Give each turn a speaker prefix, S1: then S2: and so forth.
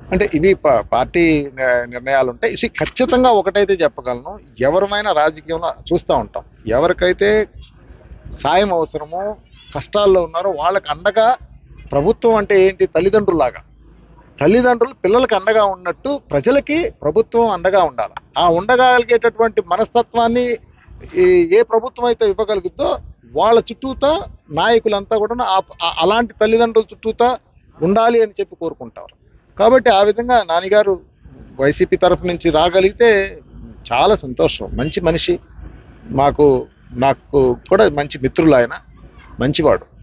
S1: అంటే ఇవి ప- పార్టీ ని- నిర్ణయాలు ఉంటాయి ఇది ఖచ్చితంగా ఒకటైతే చెప్పగలను ఎవరమైనా రాజకీయంలో చూస్తూ ఉంటాం ఎవరికైతే సాయం అవసరమో కష్టాల్లో ఉన్నారో వాళ్ళకి అండగా ప్రభుత్వం అంటే ఏంటి తల్లిదండ్రులాగా తల్లిదండ్రులు పిల్లలకి అండగా ఉన్నట్టు ప్రజలకి ప్రభుత్వం అండగా ఉండాలి ఆ ఉండగలిగేటటువంటి మనస్తత్వాన్ని ఈ ఏ ప్రభుత్వం అయితే ఇవ్వగలుగుతుందో వాళ్ళ చుట్టూతా నాయకులంతా కూడా ఆ- ఆ- అలాంటి తల్లిదండ్రుల చుట్టూతా ఉండాలి అని చెప్పి కోరుకుంటారు కాబట్టి ఆ విధంగా నాన్నగారు వైసీపీ తరఫు నుంచి రాగలిగితే చాలా సంతోషం మంచి మనిషి మాకు నాకు కూడా మంచి మిత్రులు ఆయన మంచివాడు